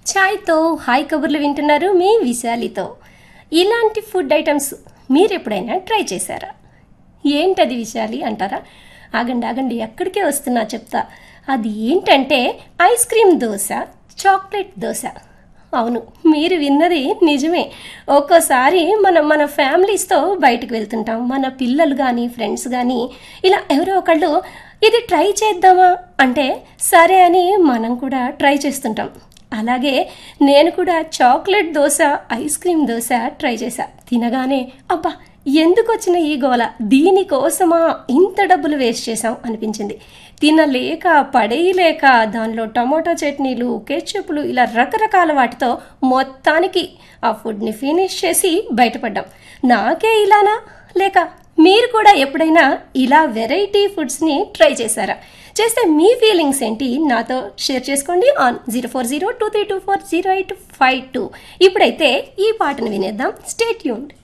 ఛాయ్తో hi కబుర్లు వింటున్నారు మీ విశాలితో ఇలాంటి ఫుడ్ ఐటమ్స్ మీరు ఎప్పుడైనా ట్రై చేశారా ఏంటది విశాలి అంటారా ఆగండి ఆగండి ఎక్కడికే వస్తున్నా చెప్తా అది ఏంటంటే ice cream dosa chocolate dosa అవును మీరు విన్నది నిజమే ఒక్కోసారి మనం మన ఫ్యామిలీస్తో బయటకు వెళ్తుంటాం మన పిల్లలు కానీ ఫ్రెండ్స్ కానీ ఇలా ఎవరో ఒకళ్ళు ఇది ట్రై చేద్దామా అంటే సరే అని మనం కూడా ట్రై చేస్తుంటాం అలాగే నేను కూడా chocolate dosa ice cream dosa try చేశా తినగానే అబ్బా ఎందుకు వచ్చిన ఈ గోల దీనికోసమా ఇంత డబ్బులు వేస్ట్ చేసాం అనిపించింది తినలేక పడేయలేక దానిలో టమాటో చట్నీలు కెచప్లు ఇలా రకరకాల వాటితో మొత్తానికి ఆ ఫుడ్ని ఫినిష్ చేసి బయటపడ్డాం నాకే ఇలానా లేక మీరు కూడా ఎప్పుడైనా ఇలా వెరైటీ ఫుడ్స్ని ట్రై చేశారా చేస్తే మీ ఫీలింగ్స్ ఏంటి నాతో షేర్ చేసుకోండి on zero four zero two three two four zero eight five two ఇప్పుడైతే ఈ పాటను వినేద్దాం స్టేట్ యూన్డ్